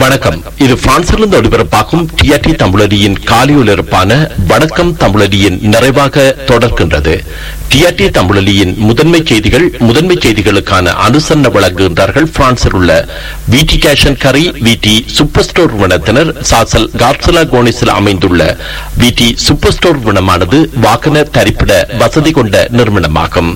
வணக்கம் இது பிரான்சிலிருந்து ஒளிபரப்பாகும் டிஆர்டி தமிழடியின் காலை ஒலிபரப்பான வணக்கம் தமிழடியின் நிறைவாக தொடர்கின்றது டிஆர்டி தமிழடியின் முதன்மை செய்திகள் முதன்மை செய்திகளுக்கான அனுசரணை வழங்குகின்றார்கள் பிரான்சில் உள்ள விடி கேஷன் கரி விடி சூப்பர் ஸ்டோர் நிறுவனத்தினர் சாசல் கார்சலா கோனிஸில் அமைந்துள்ள விடி சூப்பர் ஸ்டோர் நிறுவனமானது வாகன தரிப்பிட வசதி கொண்ட நிறுவனமாகும்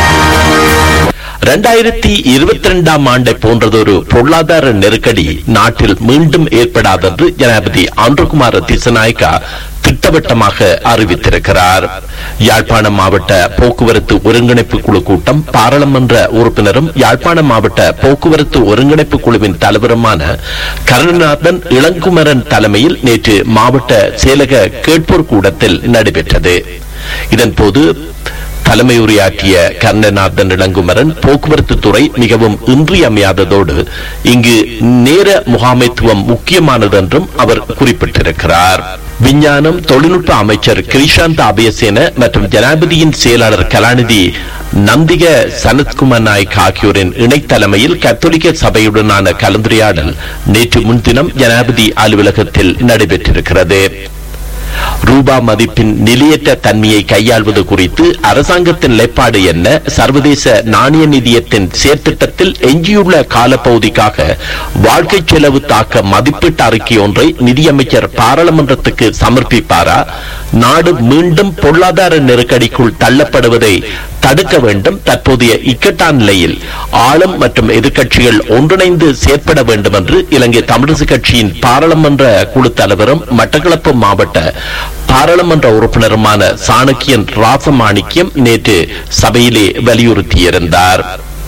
இரண்டாயிரத்தி இருபத்தி இரண்டாம் ஆண்டை போன்றதொரு பொருளாதார நெருக்கடி நாட்டில் மீண்டும் ஏற்படாதென்று ஜனாதிபதி ஆந்திரகுமார திசநாயக்கா திட்டவட்டமாக அறிவித்திருக்கிறார் யாழ்ப்பாணம் மாவட்ட போக்குவரத்து ஒருங்கிணைப்பு குழு கூட்டம் பாராளுமன்ற உறுப்பினரும் யாழ்ப்பாணம் மாவட்ட போக்குவரத்து ஒருங்கிணைப்பு குழுவின் தலைவருமான கருணாதன் இளங்குமரன் தலைமையில் நேற்று மாவட்ட செயலக கேட்போர் கூடத்தில் நடைபெற்றது இதன்போது தலைமை உரையாற்றிய கர்ணநாதன் இளங்குமரன் போக்குவரத்து துறை மிகவும் இன்றியமையாததோடு இங்கு நேர முகாமைத்துவம் முக்கியமானது என்றும் அவர் குறிப்பிட்டிருக்கிறார் விஞ்ஞானம் தொழில்நுட்ப அமைச்சர் கிரிஷாந்த் அபயசேன மற்றும் ஜனாதிபதியின் செயலாளர் கலாநிதி நந்திக சனத்குமார் நாயக் ஆகியோரின் இணைத்தலைமையில் கத்தோலிக்க சபையுடனான கலந்துரையாடல் நேற்று முன்தினம் ஜனாதிபதி அலுவலகத்தில் நடைபெற்றிருக்கிறது ரூபா மதிப்பின் நிலையற்ற தன்மையை கையாள்வது குறித்து அரசாங்கத்தின் நிலைப்பாடு என்ன சர்வதேச நாணய நிதியத்தின் செயற்திட்டத்தில் எஞ்சியுள்ள காலப்பகுதிக்காக வாழ்க்கை செலவு தாக்க மதிப்பீட்டு அறிக்கை ஒன்றை நிதியமைச்சர் பாராளுமன்றத்துக்கு சமர்ப்பிப்பாரா நாடு மீண்டும் பொருளாதார நெருக்கடிக்குள் தள்ளப்படுவதை தடுக்க வேண்டும் தற்போதைய இக்கட்டான நிலையில் ஆளும் மற்றும் எதிர்க்கட்சிகள் ஒன்றிணைந்து செயற்பட வேண்டும் என்று இலங்கை தமிழரசு கட்சியின் பாராளுமன்ற குழு தலைவரும் மட்டக்களப்பு மாவட்ட பாராளுமன்ற உறுப்பினருமான சாணக்கியன் ராசமாணிக்கம் நேற்று சபையிலே வலியுறுத்தியிருந்தார்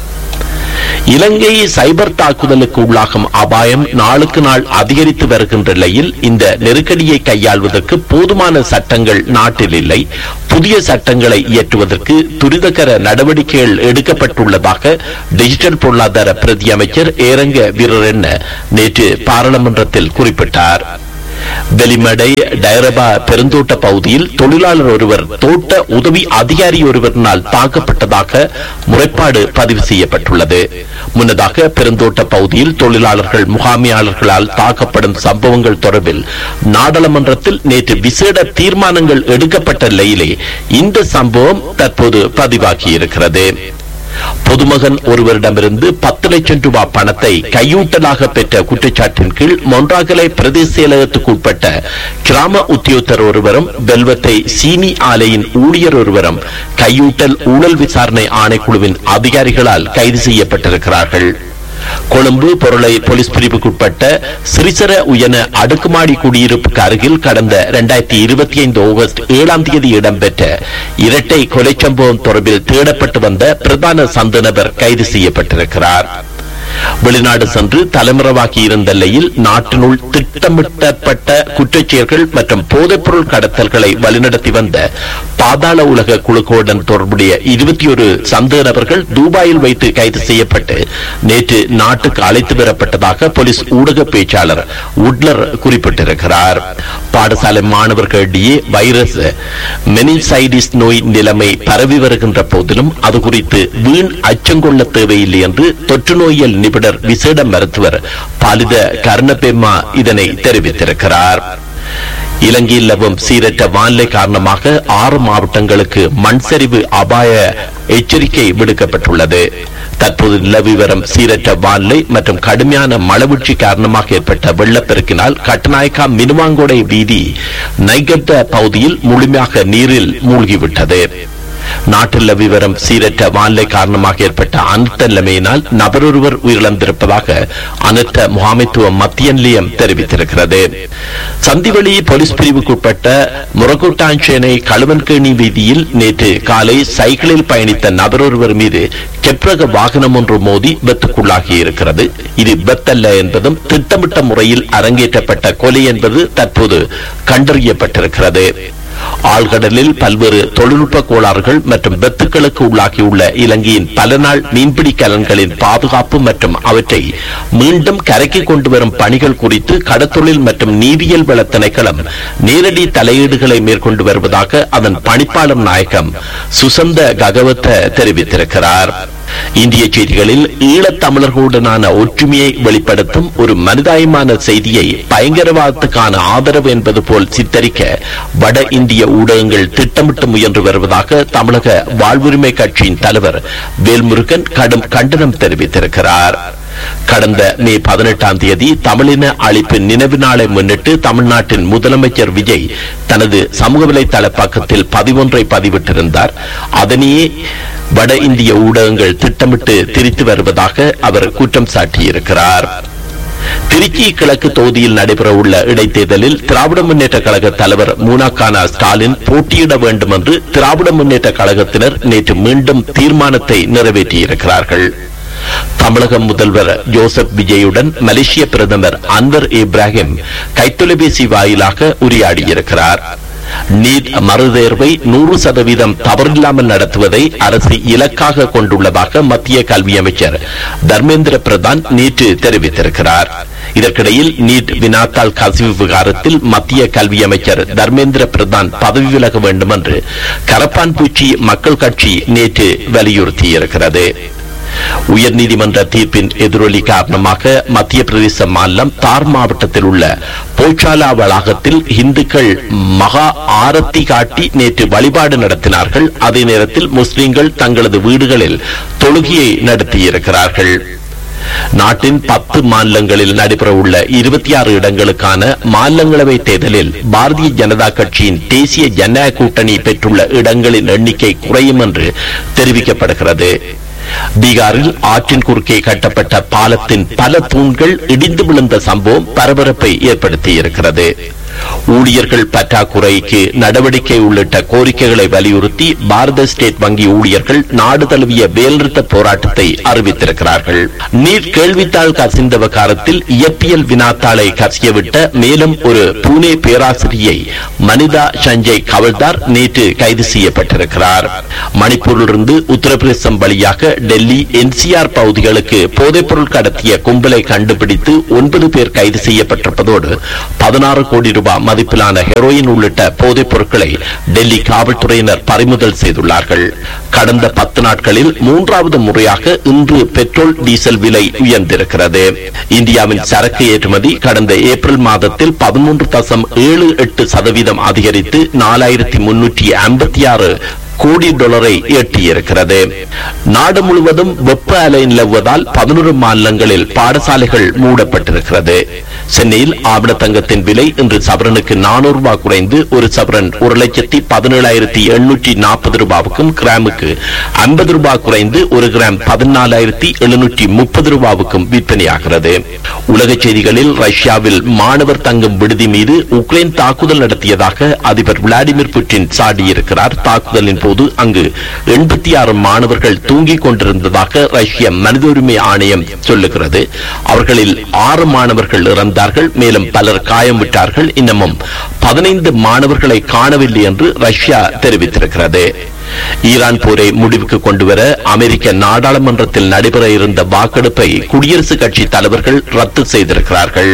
இலங்கை சைபர் தாக்குதலுக்கு உள்ளாகும் அபாயம் நாளுக்கு நாள் அதிகரித்து வருகின்ற நிலையில் இந்த நெருக்கடியை கையாள்வதற்கு போதுமான சட்டங்கள் நாட்டில் இல்லை புதிய சட்டங்களை இயற்றுவதற்கு துரிதகர நடவடிக்கைகள் எடுக்கப்பட்டுள்ளதாக டிஜிட்டல் பொருளாதார பிரதி அமைச்சர் ஏரங்க வீரர் என்ன நேற்று பாராளுமன்றத்தில் குறிப்பிட்டார் வெளிமடை டைரபா பெருந்தோட்ட பகுதியில் தொழிலாளர் ஒருவர் தோட்ட உதவி அதிகாரி ஒருவரினால் தாக்கப்பட்டதாக முறைப்பாடு பதிவு செய்யப்பட்டுள்ளது முன்னதாக பெருந்தோட்ட பகுதியில் தொழிலாளர்கள் முகாமியாளர்களால் தாக்கப்படும் சம்பவங்கள் தொடர்பில் நாடாளுமன்றத்தில் நேற்று விசேட தீர்மானங்கள் எடுக்கப்பட்ட நிலையிலே இந்த சம்பவம் தற்போது பதிவாகியிருக்கிறது பொதுமகன் ஒருவரிடமிருந்து பத்து லட்சம் ரூபாய் பணத்தை கையூட்டலாக பெற்ற குற்றச்சாட்டின் கீழ் மொன்றாகலை பிரதேச செயலகத்துக்கு உட்பட்ட கிராம உத்தியோகத்தர் ஒருவரும் வெல்வத்தை சீனி ஆலையின் ஊழியர் ஒருவரும் கையூட்டல் ஊழல் விசாரணை ஆணைக்குழுவின் அதிகாரிகளால் கைது செய்யப்பட்டிருக்கிறார்கள் கொழும்பு பொருளை போலீஸ் பிரிவுக்குட்பட்ட சிறிசர உயன அடுக்குமாடி குடியிருப்புக்கு அருகில் கடந்த இரண்டாயிரத்தி இருபத்தி ஐந்து ஆகஸ்ட் ஏழாம் தேதி இடம்பெற்ற இரட்டை கொலை சம்பவம் தொடர்பில் தேடப்பட்டு வந்த பிரதான சந்த நபர் கைது செய்யப்பட்டிருக்கிறார் வெளிநாடு சென்று தலைமறைவாகி இருந்த நிலையில் நாட்டினுள் திட்டமிட்டப்பட்ட குற்றச்செயல்கள் மற்றும் போதைப்பொருள் கடத்தல்களை வழிநடத்தி வந்த பாதாள உலக குழுக்களுடன் தொடர்புடைய இருபத்தி ஒரு சந்தேக நபர்கள் துபாயில் வைத்து கைது செய்யப்பட்டு நேற்று நாட்டுக்கு அழைத்து வரப்பட்டதாக போலீஸ் ஊடக பேச்சாளர் உட்லர் குறிப்பிட்டிருக்கிறார் பாடசாலை மாணவர்களிடையே வைரஸ் மெனிசைடிஸ் நோய் நிலைமை பரவி வருகின்ற போதிலும் அது குறித்து வீண் அச்சங்கொள்ள தேவையில்லை என்று தொற்று நோயியல் நிபுணர் விசேட மருத்துவர் பாலித கர்ணபெம்மா இதனை தெரிவித்திருக்கிறார் இலங்கையில் நிலவும் சீரற்ற வானிலை காரணமாக ஆறு மாவட்டங்களுக்கு மண் சரிவு அபாய எச்சரிக்கை விடுக்கப்பட்டுள்ளது தற்போது நிலவி வரும் சீரற்ற வானிலை மற்றும் கடுமையான மழவீழ்ச்சி காரணமாக ஏற்பட்ட வெள்ளப்பெருக்கினால் கட்டநாயக்கா மினுவாங்கோடை வீதி நைகட்ட பகுதியில் முழுமையாக நீரில் மூழ்கிவிட்டது நாட்டில் நிலவி வரும் சீரற்ற வானிலை காரணமாக ஏற்பட்ட அனர்த்த நிலைமையினால் நபரொருவர் உயிரிழந்திருப்பதாக அனர்த்த முகாமைத்துவ மத்திய நிலையம் தெரிவித்திருக்கிறது சந்திவெளி போலீஸ் பிரிவுக்குட்பட்ட முரகுட்டாஞ்சேனை களுவன்கேணி வீதியில் நேற்று காலை சைக்கிளில் பயணித்த நபரொருவர் மீது கெப்ரக வாகனம் ஒன்று மோதி விபத்துக்குள்ளாகி இருக்கிறது இது விபத்தல்ல என்பதும் திட்டமிட்ட முறையில் அரங்கேற்றப்பட்ட கொலை என்பது தற்போது கண்டறியப்பட்டிருக்கிறது ஆழ்கடலில் பல்வேறு தொழில்நுட்ப கோளாறுகள் மற்றும் விபத்துக்களுக்கு உள்ளாகியுள்ள இலங்கையின் பல நாள் மீன்பிடி கலன்களின் பாதுகாப்பு மற்றும் அவற்றை மீண்டும் கரைக்கு கொண்டு வரும் பணிகள் குறித்து கடத்தொழில் மற்றும் நீரியல் வள திணைக்களம் நேரடி தலையீடுகளை மேற்கொண்டு வருவதாக அதன் பணிப்பாளர் நாயகம் சுசந்த ககவத்த தெரிவித்திருக்கிறார் இந்திய செய்திகளில் ஈழத்தமிழர்களுடனான ஒற்றுமையை வெளிப்படுத்தும் ஒரு மனிதாயமான செய்தியை பயங்கரவாதத்துக்கான ஆதரவு என்பது போல் சித்தரிக்க வட இந்திய ஊடகங்கள் திட்டமிட்டு முயன்று வருவதாக தமிழக வாழ்வுரிமை கட்சியின் தலைவர் வேல்முருகன் கடும் கண்டனம் தெரிவித்திருக்கிறார் கடந்த மே பதினெட்டாம் தேதி தமிழின அழிப்பு நினைவு நாளை முன்னிட்டு தமிழ்நாட்டின் முதலமைச்சர் விஜய் தனது சமூக வலைதள பக்கத்தில் பதிவொன்றை பதிவிட்டிருந்தார் அதனையே வட இந்திய ஊடகங்கள் திட்டமிட்டு திரித்து வருவதாக அவர் குற்றம் சாட்டியிருக்கிறார் திருச்சி கிழக்கு தொகுதியில் நடைபெறவுள்ள இடைத்தேர்தலில் திராவிட முன்னேற்ற கழக தலைவர் மூனாக்கானா ஸ்டாலின் போட்டியிட வேண்டும் என்று திராவிட முன்னேற்ற கழகத்தினர் நேற்று மீண்டும் தீர்மானத்தை நிறைவேற்றியிருக்கிறார்கள் தமிழக முதல்வர் ஜோசப் விஜயுடன் மலேசிய பிரதமர் அன்வர் இப்ராஹிம் கைத்தொலைபேசி வாயிலாக உரையாடியிருக்கிறார் நீட் மறுதேர்வை நூறு சதவீதம் தவறில்லாமல் நடத்துவதை அரசு இலக்காக கொண்டுள்ளதாக மத்திய கல்வி அமைச்சர் தர்மேந்திர பிரதான் நேற்று தெரிவித்திருக்கிறார் இதற்கிடையில் நீட் வினாத்தாள் கசிவு விவகாரத்தில் மத்திய கல்வி அமைச்சர் தர்மேந்திர பிரதான் பதவி விலக வேண்டும் என்று கரப்பான்பூச்சி மக்கள் கட்சி நேற்று வலியுறுத்தியிருக்கிறது உயர்நீதிமன்ற தீர்ப்பின் எதிரொலி காரணமாக மத்திய பிரதேச மாநிலம் தார் மாவட்டத்தில் உள்ள போச்சாலா வளாகத்தில் இந்துக்கள் மகா ஆரத்தி காட்டி நேற்று வழிபாடு நடத்தினார்கள் அதே நேரத்தில் முஸ்லிம்கள் தங்களது வீடுகளில் தொழுகையை நடத்தியிருக்கிறார்கள் நாட்டின் பத்து மாநிலங்களில் நடைபெறவுள்ள இருபத்தி ஆறு இடங்களுக்கான மாநிலங்களவை தேர்தலில் பாரதிய ஜனதா கட்சியின் தேசிய ஜனநாயக கூட்டணி பெற்றுள்ள இடங்களின் எண்ணிக்கை குறையும் என்று தெரிவிக்கப்படுகிறது பீகாரில் ஆற்றின் குறுக்கே கட்டப்பட்ட பாலத்தின் பல தூண்கள் இடிந்து விழுந்த சம்பவம் பரபரப்பை ஏற்படுத்தியிருக்கிறது ஊழியர்கள் பற்றாக்குறைக்கு நடவடிக்கை உள்ளிட்ட கோரிக்கைகளை வலியுறுத்தி பாரத ஸ்டேட் வங்கி ஊழியர்கள் நாடு தழுவிய வேல்நிறுத்த போராட்டத்தை அறிவித்திருக்கிறார்கள் நீட் கேள்வித்தாள் கசிந்த விவகாரத்தில் இயற்பியல் வினாத்தாளை கசியவிட்ட மேலும் ஒரு புனே பேராசிரியை மனிதா சஞ்சய் கவல்தார் நேற்று கைது செய்யப்பட்டிருக்கிறார் மணிப்பூரிலிருந்து உத்தரப்பிரதேசம் வழியாக டெல்லி என்சிஆர் பகுதிகளுக்கு போதைப்பொருள் கடத்திய கும்பலை கண்டுபிடித்து ஒன்பது பேர் கைது செய்யப்பட்டிருப்பதோடு பதினாறு கோடி ரூபாய் மதிப்பிலான ஹெரோயின் உள்ளிட்ட போதைப் பொருட்களை டெல்லி காவல்துறையினர் பறிமுதல் செய்துள்ளார்கள் கடந்த பத்து நாட்களில் மூன்றாவது முறையாக இன்று பெட்ரோல் டீசல் விலை உயர்ந்திருக்கிறது இந்தியாவின் சரக்கு ஏற்றுமதி கடந்த ஏப்ரல் மாதத்தில் பதிமூன்று தசம் ஏழு எட்டு சதவீதம் அதிகரித்து நாலாயிரத்தி முன்னூற்றி ஐம்பத்தி ஆறு கோடி டாலரை எட்டியிருக்கிறது நாடு முழுவதும் வெப்ப அலை நிலவுவதால் பதினொரு மாநிலங்களில் பாடசாலைகள் மூடப்பட்டிருக்கிறது சென்னையில் ஆவண தங்கத்தின் விலை இன்று சவரனுக்கு நானூறு ரூபாய் குறைந்து ஒரு சவரன் ஒரு லட்சத்தி பதினேழாயிரத்தி எண்ணூற்றி நாற்பது ரூபாவுக்கும் கிராமுக்கு ஐம்பது ரூபாய் குறைந்து ஒரு கிராம் பதினாலாயிரத்தி எழுநூற்றி முப்பது ரூபாவுக்கும் விற்பனையாகிறது உலக செய்திகளில் ரஷ்யாவில் மாணவர் தங்கும் விடுதி மீது உக்ரைன் தாக்குதல் நடத்தியதாக அதிபர் விளாடிமிர் புட்டின் சாடியிருக்கிறார் தாக்குதலின் போது அங்கு எண்பத்தி ஆறு மாணவர்கள் தூங்கிக் கொண்டிருந்ததாக ரஷ்ய மனித உரிமை ஆணையம் சொல்லுகிறது அவர்களில் ஆறு மாணவர்கள் இறந்தார்கள் மேலும் பலர் காயமுற்றார்கள் இன்னமும் பதினைந்து மாணவர்களை காணவில்லை என்று ரஷ்யா தெரிவித்திருக்கிறது ஈரான் போரை முடிவுக்கு கொண்டுவர அமெரிக்க நாடாளுமன்றத்தில் நடைபெற இருந்த வாக்கெடுப்பை குடியரசுக் கட்சி தலைவர்கள் ரத்து செய்திருக்கிறார்கள்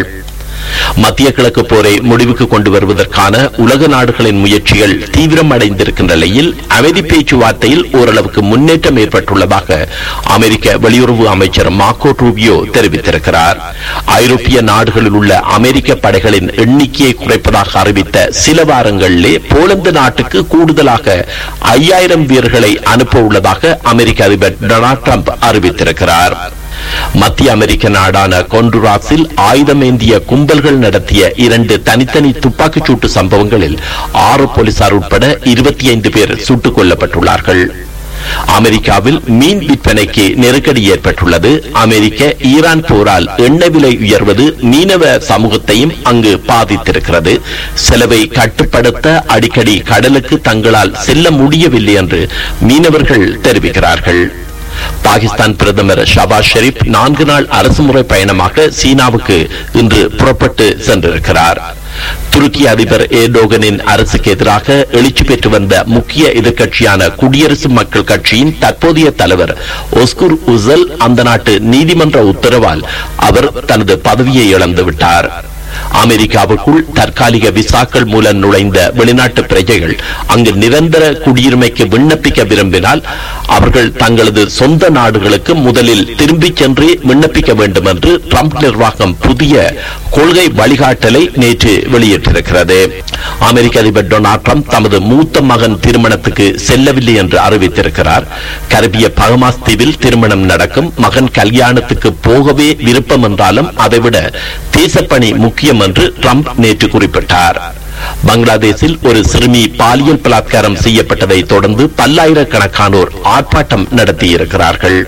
மத்திய கிழக்கு போரை முடிவுக்கு கொண்டு வருவதற்கான உலக நாடுகளின் முயற்சிகள் தீவிரம் அடைந்திருக்கின்ற நிலையில் அமைதி பேச்சுவார்த்தையில் ஓரளவுக்கு முன்னேற்றம் ஏற்பட்டுள்ளதாக அமெரிக்க வெளியுறவு அமைச்சர் மார்க்கோ ரூபியோ தெரிவித்திருக்கிறார் ஐரோப்பிய நாடுகளில் உள்ள அமெரிக்க படைகளின் எண்ணிக்கையை குறைப்பதாக அறிவித்த சில வாரங்களிலே போலந்து நாட்டுக்கு கூடுதலாக ஐயாயிரம் வீரர்களை அனுப்ப உள்ளதாக அமெரிக்க அதிபர் டொனால்ட் ட்ரம்ப் அறிவித்திருக்கிறார் மத்திய அமெரிக்க நாடான கொண்டுராஸில் ஆயுதமேந்திய கும்பல்கள் நடத்திய இரண்டு தனித்தனி துப்பாக்கிச் சூட்டு சம்பவங்களில் ஆறு போலீசார் உட்பட இருபத்தி ஐந்து பேர் சுட்டுக் கொல்லப்பட்டுள்ளார்கள் அமெரிக்காவில் மீன் விற்பனைக்கு நெருக்கடி ஏற்பட்டுள்ளது அமெரிக்க ஈரான் போரால் எண்ணெய் விலை உயர்வது மீனவ சமூகத்தையும் அங்கு பாதித்திருக்கிறது செலவை கட்டுப்படுத்த அடிக்கடி கடலுக்கு தங்களால் செல்ல முடியவில்லை என்று மீனவர்கள் தெரிவிக்கிறார்கள் பாகிஸ்தான் பிரதமர் ஷபாஸ் ஷெரீப் நான்கு நாள் அரசுமுறை பயணமாக சீனாவுக்கு இன்று புறப்பட்டு சென்றிருக்கிறார் துருக்கி அதிபர் ஏர்டோகனின் அரசுக்கு எதிராக எழுச்சி பெற்று வந்த முக்கிய எதிர்க்கட்சியான குடியரசு மக்கள் கட்சியின் தற்போதைய தலைவர் ஒஸ்குர் உசல் அந்த நாட்டு நீதிமன்ற உத்தரவால் அவர் தனது பதவியை இழந்துவிட்டார் அமெரிக்காவுக்குள் தற்காலிக விசாக்கள் மூலம் நுழைந்த வெளிநாட்டு பிரஜைகள் அங்கு நிரந்தர குடியுரிமைக்கு விண்ணப்பிக்க விரும்பினால் அவர்கள் தங்களது சொந்த நாடுகளுக்கு முதலில் திரும்பிச் சென்றே விண்ணப்பிக்க வேண்டும் என்று ட்ரம்ப் நிர்வாகம் புதிய கொள்கை வழிகாட்டலை நேற்று வெளியிட்டிருக்கிறது அமெரிக்க அதிபர் டொனால்ட் ட்ரம்ப் தமது மூத்த மகன் திருமணத்துக்கு செல்லவில்லை என்று அறிவித்திருக்கிறார் கரிபிய பகமாஸ் தீவில் திருமணம் நடக்கும் மகன் கல்யாணத்துக்கு போகவே விருப்பம் என்றாலும் அதைவிட தேசப்பணி முக்கியம் என்று ட்ரம்ப் நேற்று குறிப்பிட்டார் பங்களாதேஷில் ஒரு சிறுமி பாலியல் பலாத்காரம் செய்யப்பட்டதை தொடர்ந்து பல்லாயிரக்கணக்கானோர் ஆர்ப்பாட்டம் நடத்தியிருக்கிறார்கள்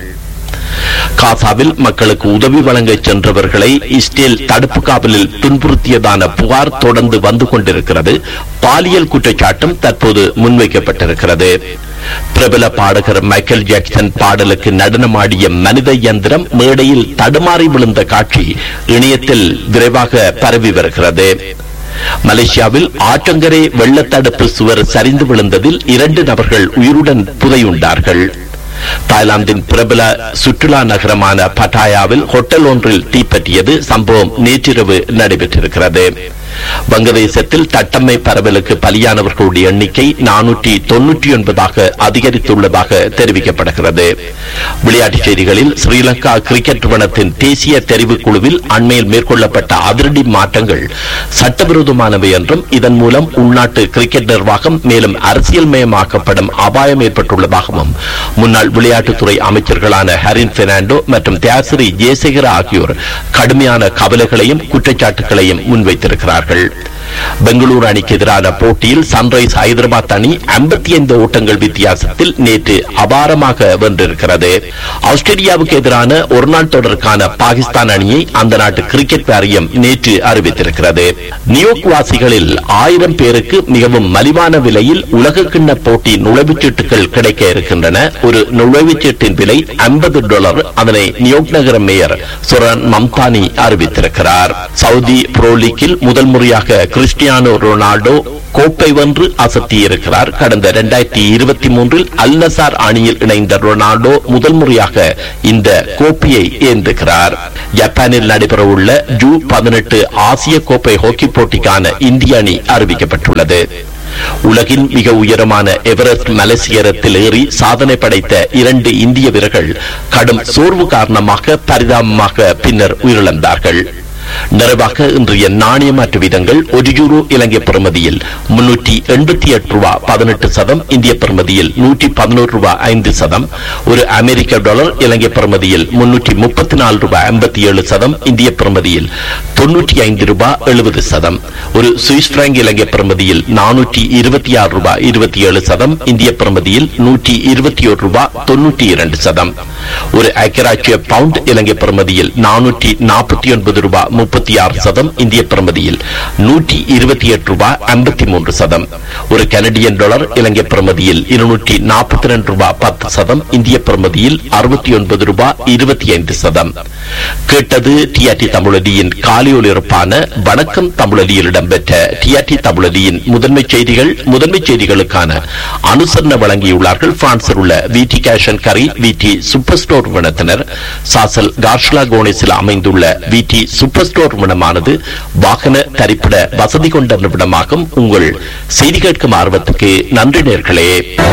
காசாவில் மக்களுக்கு உதவி வழங்க சென்றவர்களை இஸ்ரேல் தடுப்பு காவலில் துன்புறுத்தியதான புகார் தொடர்ந்து வந்து கொண்டிருக்கிறது பாலியல் குற்றச்சாட்டும் தற்போது முன்வைக்கப்பட்டிருக்கிறது பிரபல பாடகர் மைக்கேல் ஜாக்சன் பாடலுக்கு நடனமாடிய மனித இயந்திரம் மேடையில் தடுமாறி விழுந்த காட்சி இணையத்தில் விரைவாக பரவி வருகிறது மலேசியாவில் ஆற்றங்கரை வெள்ளத்தடுப்பு சுவர் சரிந்து விழுந்ததில் இரண்டு நபர்கள் உயிருடன் புதையுண்டார்கள் தாய்லாந்தின் பிரபல சுற்றுலா நகரமான பட்டாயாவில் ஹோட்டல் ஒன்றில் தீப்பற்றியது சம்பவம் நேற்றிரவு நடைபெற்றிருக்கிறது வங்கதேசத்தில் தட்டம்மை பரவலுக்கு பலியானவர்களுடைய எண்ணிக்கை நானூற்றி தொன்னூற்றி ஒன்பதாக அதிகரித்துள்ளதாக தெரிவிக்கப்படுகிறது விளையாட்டுச் செய்திகளில் ஸ்ரீலங்கா கிரிக்கெட் நிறுவனத்தின் தேசிய தெரிவுக் குழுவில் அண்மையில் மேற்கொள்ளப்பட்ட அதிரடி மாற்றங்கள் சட்டவிரோதமானவை என்றும் இதன் மூலம் உள்நாட்டு கிரிக்கெட் நிர்வாகம் மேலும் அரசியல் மயமாக்கப்படும் அபாயம் ஏற்பட்டுள்ளதாகவும் முன்னாள் விளையாட்டுத்துறை அமைச்சர்களான ஹரின் பெர்னாண்டோ மற்றும் தியாசிரி ஜெயசேகர ஆகியோர் கடுமையான கவலைகளையும் குற்றச்சாட்டுகளையும் முன்வைத்திருக்கிறார்கள் பெங்களூரு அணிக்கு எதிரான போட்டியில் சன்ரைஸ் ஹைதராபாத் அணி ஐம்பத்தி ஐந்து ஓட்டங்கள் வித்தியாசத்தில் நேற்று அபாரமாக வென்றிருக்கிறது ஆஸ்திரேலியாவுக்கு எதிரான ஒருநாள் தொடருக்கான பாகிஸ்தான் அணியை அந்த நாட்டு கிரிக்கெட் வாரியம் நேற்று அறிவித்திருக்கிறது நியூயோர்க் வாசிகளில் ஆயிரம் பேருக்கு மிகவும் மலிவான விலையில் உலக கிண்ண போட்டி நுழைவுச்சீட்டுகள் கிடைக்க இருக்கின்றன ஒரு நுழைவுச்சீட்டின் விலை ஐம்பது டாலர் அதனை நியூயோர்க் நகர மேயர் சுரன் மம்தானி அறிவித்திருக்கிறார் சவுதி புரோ லீக்கில் முதல் முறையாக கிறிஸ்டியானோ ரொனால்டோ கோப்பை வென்று அசத்தியிருக்கிறார் கடந்த இரண்டாயிரத்தி இருபத்தி மூன்றில் அல்நசார் அணியில் இணைந்த ரொனால்டோ முதல் முறையாக இந்த கோப்பையை ஏந்துகிறார் ஜப்பானில் நடைபெறவுள்ள ஜூ பதினெட்டு ஆசிய கோப்பை ஹாக்கி போட்டிக்கான இந்திய அணி அறிவிக்கப்பட்டுள்ளது உலகின் மிக உயரமான எவரெஸ்ட் மலைசிகரத்தில் ஏறி சாதனை படைத்த இரண்டு இந்திய வீரர்கள் கடும் சோர்வு காரணமாக பரிதாபமாக பின்னர் உயிரிழந்தார்கள் நிறைவாக இன்றைய நாணய மாற்று வீதங்கள் ஒரு யூரோ இலங்கை பெறுமதியில் முன்னூற்றி எண்பத்தி எட்டு ரூபா பதினெட்டு சதம் இந்திய பெறுமதியில் நூற்றி பதினோரு ரூபா ஐந்து சதம் ஒரு அமெரிக்க டாலர் இலங்கை பெறுமதியில் முன்னூற்றி முப்பத்தி நாலு ரூபாய் ஐம்பத்தி ஏழு சதம் இந்திய பெறுமதியில் தொன்னூற்றி ஐந்து ரூபாய் எழுபது சதம் ஒரு சுவிஸ் பிராங்க் இலங்கை பெறுமதியில் நானூற்றி இருபத்தி ஆறு ரூபாய் இருபத்தி ஏழு சதம் இந்திய பெறுமதியில் நூற்றி இருபத்தி ஒரு ரூபாய் தொன்னூற்றி இரண்டு சதம் ஒரு ஐக்கியராட்சிய பவுண்ட் இலங்கை பெறுமதியில் நானூற்றி நாற்பத்தி ஒன்பது ரூபாய் முப்பத்தி ஆறு சதம் இந்திய பெறுமதியில் நூற்றி இருபத்தி எட்டு ரூபாய் ஐம்பத்தி மூன்று சதம் ஒரு கனடியன் டாலர் இலங்கை பெறுமதியில் இருநூற்றி நாற்பத்தி ரெண்டு ரூபாய் பத்து சதம் இந்திய பெறுமதியில் அறுபத்தி ஒன்பது ரூபாய் இருபத்தி ஐந்து சதம் கேட்டது டிஆர்டி தமிழடியின் காலியொலிருப்பான வணக்கம் தமிழடியில் இடம்பெற்ற டிஆர்டி தமிழடியின் முதன்மை செய்திகள் முதன்மை செய்திகளுக்கான அனுசரணை வழங்கியுள்ளார்கள் பிரான்சில் உள்ள விடி கேஷன் கரி விடி சூப்பர் ஸ்டோர் நிறுவனத்தினர் சாசல் கார்ஷ்லா கோனிஸில் அமைந்துள்ள விடி சூப்பர் ஸ்டோர் நிறுவனமானது வாகன தரிப்பிட வசதி கொண்ட நிறுவனமாகும் உங்கள் செய்தி கேட்கும் ஆர்வத்துக்கு நன்றி நேர்களே